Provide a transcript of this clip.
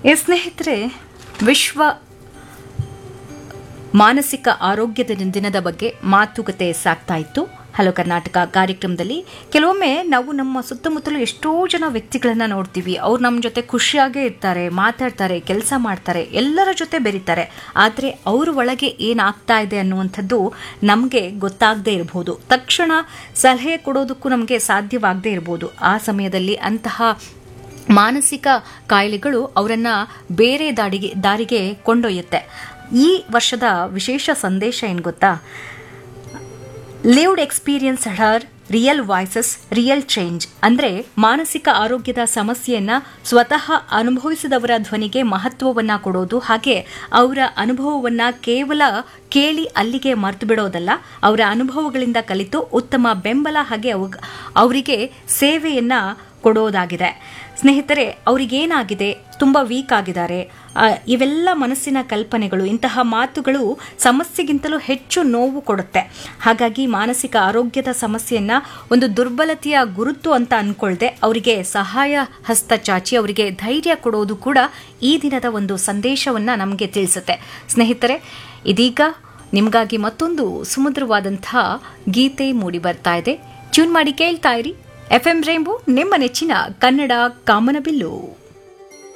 ಈ ಸ್ನೇಹಿತರೆ ವಿಶ್ವ ಮಾನಸಿಕ ಆರೋಗ್ಯದ ದಿನದ ಬಗ್ಗೆ ಮಾತುಕತೆ ಸಾಗ್ತಾ ಇತ್ತು ಹಲೋ ಕರ್ನಾಟಕ ಕಾರ್ಯಕ್ರಮದಲ್ಲಿ ಕೆಲವೊಮ್ಮೆ ನಾವು ನಮ್ಮ ಸುತ್ತಮುತ್ತಲು ಎಷ್ಟೋ ಜನ ವ್ಯಕ್ತಿಗಳನ್ನ ನೋಡ್ತೀವಿ ಅವ್ರು ನಮ್ಮ ಜೊತೆ ಖುಷಿಯಾಗೇ ಇರ್ತಾರೆ ಮಾತಾಡ್ತಾರೆ ಕೆಲಸ ಮಾಡ್ತಾರೆ ಎಲ್ಲರ ಜೊತೆ ಬೆರೀತಾರೆ ಆದರೆ ಅವ್ರ ಒಳಗೆ ಏನಾಗ್ತಾ ಇದೆ ಅನ್ನುವಂಥದ್ದು ನಮಗೆ ಗೊತ್ತಾಗದೇ ಇರಬಹುದು ತಕ್ಷಣ ಸಲಹೆ ಕೊಡೋದಕ್ಕೂ ನಮಗೆ ಸಾಧ್ಯವಾಗದೇ ಇರಬಹುದು ಆ ಸಮಯದಲ್ಲಿ ಅಂತಹ ಮಾನಸಿಕ ಕಾಯಿಲೆಗಳು ಅವರನ್ನ ಬೇರೆ ದಾಡಿಗೆ ದಾರಿಗೆ ಕೊಂಡೊಯ್ಯುತ್ತೆ ಈ ವರ್ಷದ ವಿಶೇಷ ಸಂದೇಶ ಏನು ಗೊತ್ತಾ lived experience her real voices real change ಅಂದರೆ ಮಾನಸಿಕ ಆರೋಗ್ಯದ ಸಮಸ್ಯೆಯನ್ನ ಸ್ವತಃ ಅನುಭವಿಸಿದವರ ಧ್ವನಿಗೆ ಮಹತ್ವವನ್ನ ಕೊಡೋದು ಹಾಗೆ ಅವರ ಅನುಭವವನ್ನ ಕೇವಲ ಕೇಳಿ ಅಲ್ಲಿಗೆ ಮರೆತು ಬಿಡೋದಲ್ಲ ಅವರ ಅನುಭವಗಳಿಂದ ಕಲಿತು ಉತ್ತಮ ಬೆಂಬಲ ಹಾಗೆ ಅವ್- ಅವರಿಗೆ ಸೇವೆಯನ್ನ ಕೊಡೋದಾಗಿದೆ ಸ್ನೇಹಿತರೆ ಅವರಿಗೇನಾಗಿದೆ ತುಂಬ ವೀಕ್ ಆಗಿದ್ದಾರೆ ಆ, ಇವೆಲ್ಲ ಮನಸ್ಸಿನ ಕಲ್ಪನೆಗಳು ಇಂತಹ ಮಾತುಗಳು ಸಮಸ್ಯೆಗಿಂತಲೂ ಹೆಚ್ಚು ನೋವು ಕೊಡುತ್ತೆ ಹಾಗಾಗಿ ಮಾನಸಿಕ ಆರೋಗ್ಯದ ಸಮಸ್ಯೆಯನ್ನ ಒಂದು ದುರ್ಬಲತೆಯ ಗುರುತು ಅಂತ ಅನ್ಕೊಳ್ದೆ ಅವರಿಗೆ ಸಹಾಯ ಹಸ್ತ ಚಾಚಿ ಅವರಿಗೆ ಧೈರ್ಯ ಕೊಡೋದು ಕೂಡ ಈ ದಿನದ ಒಂದು ಸಂದೇಶವನ್ನ ನಮಗೆ ತಿಳಿಸುತ್ತೆ ಸ್ನೇಹಿತರೆ ಇದೀಗ ನಿಮಗಾಗಿ ಮತ್ತೊಂದು ಸುಮಧುರವಾದಂಥ ಗೀತೆ ಮೂಡಿ ಬರ್ತಾ ಇದೆ ಟ್ಯೂನ್ ಮಾಡಿ ಕೇಳ್ತಾ ಇರಿ ಎಫ್ ಎಂ ರೇಂಬು ನಿಮ್ಮ ನೆಚ್ಚಿನ ಕನ್ನಡ ಕಾಮನಬಿಲ್ಲು